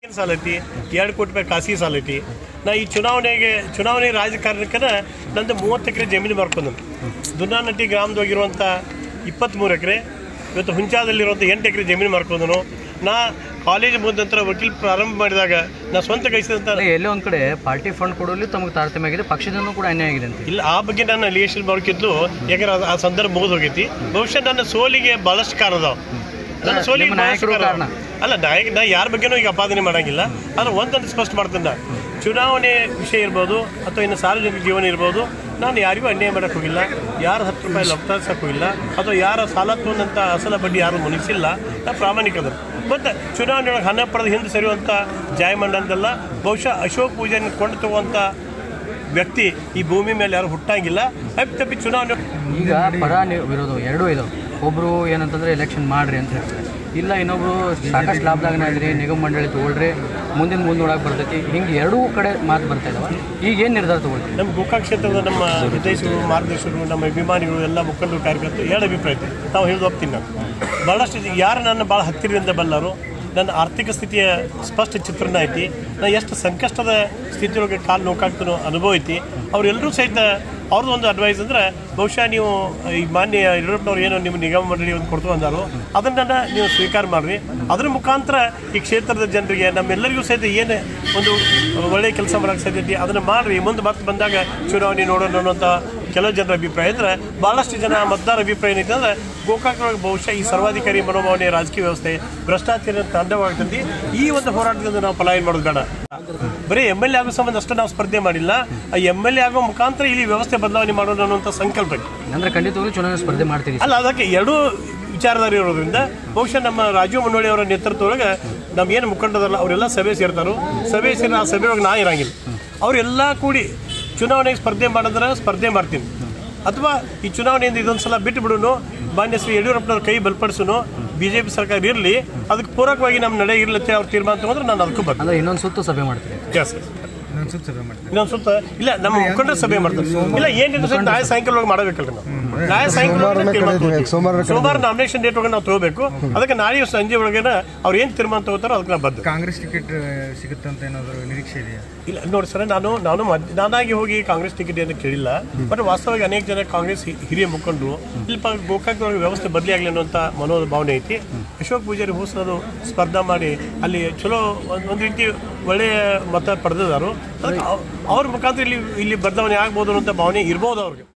ಏನ್ ಸಾಲ ಐತಿ ಎರಡು ಕೋಟಿ ರೂಪಾಯಿ ಖಾಸಗಿ ಸಾಲ ಐತಿ ನಾ ಈ ಚುನಾವಣೆಗೆ ಚುನಾವಣೆ ರಾಜಕಾರಣಕ್ಕನ ನಂದು ಮೂವತ್ತು ಎಕರೆ ಜಮೀನು ಮಾರ್ಕೊಂಡು ದುನ್ನಾನಟ್ಟಿ ಗ್ರಾಮದೊಳಗಿರುವಂಥ ಇಪ್ಪತ್ತ್ಮೂರು ಎಕರೆ ಇವತ್ತು ಹುಂಚಾದಲ್ಲಿರುವಂಥ ಎಂಟು ಎಕರೆ ಜಮೀನು ಮಾರ್ಕೊಂಡನು ನಾ ಕಾಲೇಜ್ ಮುಗಿದ ನಂತರ ವಕೀಲ್ ಪ್ರಾರಂಭ ಮಾಡಿದಾಗ ನಾ ಸ್ವಂತ ಗಳಿಸಿದಂಥ ಅದೇ ಎಲ್ಲೋ ಒಂದ್ ಕಡೆ ಪಾರ್ಟಿ ಫಂಡ್ ಕೊಡಲು ತಮಗೆ ತಾರತಮ್ಯ ಆಗಿದೆ ಪಕ್ಷದಿಂದ ಕೂಡ ಅನ್ಯಾಯ ಆಗಿದೆ ಅಂತ ಇಲ್ಲ ಆ ಬಗ್ಗೆ ನಾನು ಅಲಿಗೇಷನ್ ಮಾಡೋಕ್ಕಿಂತಲೂ ಯಾಕಂದ್ರೆ ಅದು ಆ ಸಂದರ್ಭ ಮುಗಿದು ಹೋಗೈತಿ ಬಹುಶಃ ನನ್ನ ಸೋಲಿಗೆ ಭಾಳಷ್ಟು ಕಾರಣ ಅದಾವ ನನ್ನ ಸೋಲಿಗೆ ನಿಮ್ಮ ಭಾಳಷ್ಟು ನಾಯಕರು ಕಾರಣ ಕಾರಣ. ಅಲ್ಲ ನಾಯಕ ನಾ ಯಾರ ಬಗ್ಗೆನೂ ಈಗ ಅಪಾದನೆ ಮಾಡಂಗಿಲ್ಲ ಆದ್ರೆ ಒಂದನ್ನು ಸ್ಪಷ್ಟ ಮಾಡ್ತೀನಿ ನಾ. ಚುನಾವಣೆ ವಿಷಯ ಇರ್ಬೋದು ಅಥವಾ ಇನ್ನು ಸಾರ್ವಜನಿಕ ಜೀವನ ಇರ್ಬೋದು ನಾನು ಯಾರಿಗೂ ಅನ್ಯಾಯ ಮಾಡಕ್ಕೆ ಹೋಗಿಲ್ಲ ಯಾರ ಹತ್ತು ರೂಪಾಯಿ ಲಪ್ತಾರ್ಸಕ್ಕೆ ಹೋಗಿಲ್ಲ ಅಥವಾ ಯಾರ ಸಾಲ ತೊಗೊಂಡಂಥ ಅಸಲ ಬಡ್ಡಿ ಯಾರು ಮುನಿಸಿಲ್ಲ ನಾ ಪ್ರಾಮಾಣಿಕದರು ಮತ್ತು ಚುನಾವಣೆ ಒಳಗೆ ಹಣ ಪಡೆದು ಹಿಂದೆ ಸರಿಯುವಂಥ ಜಾಯಮಂಡ ಅಂತಲ್ಲ ಬಹುಶಃ ಅಶೋಕ್ ಪೂಜೆಯನ್ನು ಕೊಂಡು ತಗುವಂಥ ವ್ಯಕ್ತಿ ಈ ಭೂಮಿ ಮೇಲೆ ಯಾರು ಹುಟ್ಟಂಗಿಲ್ಲ ಅಪ್ಪಿ ತಪ್ಪಿ ಚುನಾವಣೆ ಈಗ ಪರ ನಿ- ವಿರೋಧ ಎರಡೂ ಇದಾವೆ ಒಬ್ರು ಏನಂತಂದ್ರೆ ಎಲೆಕ್ಷನ್ ಮಾಡ್ರಿ ಅಂತ ಹೇಳ್ತಾರೆ ಇಲ್ಲ ಇನ್ನೊಬ್ರು ಸಾಕಷ್ಟು ಲಾಭದಾಗನೇ ಇದ್ರಿ ನಿಗಮ ಮಂಡಳಿ ತಗೊಳ್ರಿ ಮುಂದಿನ ಮುಂದೆ ನೋಡಕ್ಕೆ ಬರ್ತೈತಿ ಹಿಂಗೆ ಎರಡೂ ಕಡೆ ಮಾತು ಬರ್ತಾ ಇದಾವೆ ಈಗ ಏನು ನಿರ್ಧಾರ ತಗೊಳ್ತೀವಿ ನಮ್ಮ ಗೋಕಾಕ್ ಕ್ಷೇತ್ರದ ನಮ್ಮ ಹಿತೈಷಿಗಳು ಮಾರ್ಗದರ್ಶಕರು ನಮ್ಮ ಅಭಿಮಾನಿಗಳು ಎಲ್ಲ ಮುಖಂಡರು ಕಾರ್ಯಕರ್ತರು ಎರಡು ಅಭಿಪ್ರಾಯ ಐತೆ ನಾವು ಹೇಳಿದ ಒಪ್ತೀನಿ ನಾನು ಭಾಳಷ್ಟು ಇದು ಯಾರು ನನ್ನ ಭಾಳ ಹತ್ತಿರದಿಂದ ಬಲ್ಲರು ನನ್ನ ಆರ್ಥಿಕ ಸ್ಥಿತಿಯ ಸ್ಪಷ್ಟ ಚಿತ್ರಣ ಐತಿ ನಾನು ಎಷ್ಟು ಸಂಕಷ್ಟದ ಸ್ಥಿತಿಯೊಳಗೆ ಕಾಲು ನೋಕಾಗ್ತಾನೋ ಅನುಭವ ಐತಿ ಅವರೆಲ್ಲರೂ ಸಹಿತ ಅವ್ರದ್ದು ಒಂದು ಅಡ್ವೈಸ್ ಅಂದ್ರೆ ಬಹುಶಃ ನೀವು ಈ ಮಾನ್ಯ ಯಡಿಯೂರಪ್ಪನವ್ರು ಏನು ನಿಮ್ಮ ನಿಗಮ ಮಂಡಳಿ ಒಂದು ಕೊಡ್ತು ಅಂದಾರು ಅದನ್ನು ನೀವು ಸ್ವೀಕಾರ ಮಾಡಿರಿ ಅದ್ರ ಮುಖಾಂತರ ಈ ಕ್ಷೇತ್ರದ ಜನರಿಗೆ ನಮ್ಮೆಲ್ಲರಿಗೂ ಸಹಿತ ಏನು ಒಂದು ಒಳ್ಳೆಯ ಕೆಲಸ ಮಾಡೋಕ್ಕೆ ಸಾಧ್ಯತೆ ಅದನ್ನು ಮಾಡಿರಿ ಮುಂದೆ ಮತ್ತೆ ಬಂದಾಗ ಚುನಾವಣೆ ನೋಡೋಣ ಅನ್ನೋಂಥ ಕೆಲವು ಜನರ ಅಭಿಪ್ರಾಯ ಇದ್ರೆ ಭಾಳಷ್ಟು ಜನ ಮತದಾರ ಅಭಿಪ್ರಾಯ ಏನೈತೆ ಅಂದ್ರೆ ಗೋಕಾಕ್ರೊಳಗೆ ಬಹುಶಃ ಈ ಸರ್ವಾಧಿಕಾರಿ ಮನೋಭಾವನೆ ರಾಜಕೀಯ ವ್ಯವಸ್ಥೆ ಭ್ರಷ್ಟಾಚಾರ ತಾಂಡವಾಗ್ತದೆ ಈ ಒಂದು ಹೋರಾಟದಿಂದ ನಾವು ಪಲಾಯನ ಮಾಡೋದು ಬೇಡ ಬರೀ ಎಮ್ ಎಲ್ ಎ ಆಗೋ ಸಂಬಂಧ ಅಷ್ಟೇ ನಾವು ಸ್ಪರ್ಧೆ ಮಾಡಿಲ್ಲ ಆ ಎಮ್ ಎಲ್ ಎ ಆಗೋ ಮುಖಾಂತರ ಇಲ್ಲಿ ವ್ಯವಸ್ಥೆ ಬದಲಾವಣೆ ಮಾಡೋಣ ಅನ್ನುವಂಥ ಸಂಕಲ್ಪ ಇದೆ. ಅಂದ್ರೆ ಖಂಡಿತವಾಗ್ಲೂ ಚುನಾವಣೆ ಸ್ಪರ್ಧೆ ಮಾಡ್ತೀರಿ ಅಲ್ಲ ಅದಕ್ಕೆ ಎರಡೂ ವಿಚಾರಧಾರೆ ಇರೋದ್ರಿಂದ ಬಹುಶಃ ನಮ್ಮ ರಾಜೀವ್ ಮುನ್ನೋಳಿ ಅವರ ನೇತೃತ್ವದೊಳಗೆ ನಮ್ಮ ಏನು ಮುಖಂಡರಲ್ಲ ಅವರೆಲ್ಲ ಸಭೆ ಸೇರ್ತಾರೋ ಸಭೆ ಸೇರಿ ಆ ಸಭೆಯೊಳಗೆ ನಾ ಇರಂಗಿಲ್ಲ ಅವರೆಲ್ಲ ಕೂಡಿ ಚುನಾವಣೆಗೆ ಸ್ಪರ್ಧೆ ಮಾಡಿದ್ರೆ ಸ್ಪರ್ಧೆ ಮಾಡ್ತೀನಿ ಅಥವಾ ಈ ಚುನಾವಣೆಯಿಂದ ಇದೊಂದು ಸಲ ಬಿಟ್ಟು ಬಿಡೋನು ಮಾನ್ಯ ಶ್ರೀ ಯಡಿಯೂರಪ್ಪನವ್ರ ಕೈ ಬಲಪಡಿಸೋನು ಬಿ ಜೆ ಪಿ ಸರ್ಕಾರ ಇರಲಿ ಅದಕ್ಕೆ ಪೂರಕವಾಗಿ ನಮ್ಮ ನಡೆ ಇರ್ಲತ್ತೆ ಅವ್ರು ತೀರ್ಮಾನ ತಗೊಂಡ್ರೆ ನಾನು ಅದಕ್ಕೂ ಬರ್ತೀನಿ ಅಂದ್ರೆ ಇನ್ನೊಂದು ಸುತ್ತು ಸಭೆ ಮಾಡ್ತೀರಿ Yes. ಇನ್ನೊಂದು ಸುತ್ತ ಇಲ್ಲ ನಮ್ಮ ಮುಖಂಡರ ಸಭೆ ಮಾಡ್ತಾರೆ ಇಲ್ಲ ಏನಿದೆ ಸರ್ ನಾಳೆ ಸಾಯಂಕಾಲ ಒಳಗೆ ಮಾಡಬೇಕಲ್ರಿ ನಾವು ನಾಳೆ ಸಾಯಂಕಾಲ ಒಳಗೆ ತೀರ್ಮಾನ ತಗೋತೀವಿ. ಸೋಮವಾರ ನಾಮಿನೇಷನ್ ಡೇಟ್ ಒಳಗೆ ನಾವು ತಗೋಬೇಕು ಅದಕ್ಕೆ ನಾಳೆ ಸಂಜೆ ಒಳಗೆ ಅವ್ರು ಏನು ತೀರ್ಮಾನ ತಗೋತಾರೋ ಅದಕ್ಕೆ ನಾವು ಬದ್ಧ ಕಾಂಗ್ರೆಸ್ ಟಿಕೆಟ್ ಸಿಗುತ್ತೆ ಅಂತ ಏನಾದರೂ ನಿರೀಕ್ಷೆ ಇದೆಯಾ ಇಲ್ಲ ನೋಡಿ ಸರ್ ನಾನು ನಾನು ಮಧ್ಯ- ನಾನಾಗಿ ಹೋಗಿ ಕಾಂಗ್ರೆಸ್ ಟಿಕೆಟ್ ಏನು ಕೇಳಿಲ್ಲ ಬಟ್ ವಾಸ್ತವವಾಗಿ ಅನೇಕ ಜನ ಕಾಂಗ್ರೆಸ್ ಹಿ- ಹಿರಿಯ ಮುಖಂಡರು ಇಲ್ಪ ಗೋಕಾಕ್ದೊಳಗೆ ವ್ಯವಸ್ಥೆ ಬದಲಿ ಆಗಲಿ ಅನ್ನುವಂಥ ಮನೋಭಾವನೆ ಐತಿ ಅಶೋಕ್ ಪೂಜಾರಿ ಹೋಸಲು ಸ್ಪರ್ಧಾ ಮಾಡಿ ಅಲ್ಲಿ ಚಲೋ ಒಂದು ಒಂದು ರೀತಿ ಒಳ್ಳೆಯ ಮತ ಪಡೆದಿದ್ದಾರು ಅದಕ್ಕೆ ಅವ್- ಅವ್ರ ಮುಖಾಂತರ ಇಲ್ಲಿ ಇಲ್ಲಿ ಬದಲಾವಣೆ ಆಗ್ಬೋದು ಅನ್ನೋಂಥ ಭಾವನೆ ಇರ್ಬೋದು ಅವ್ರಿಗೆ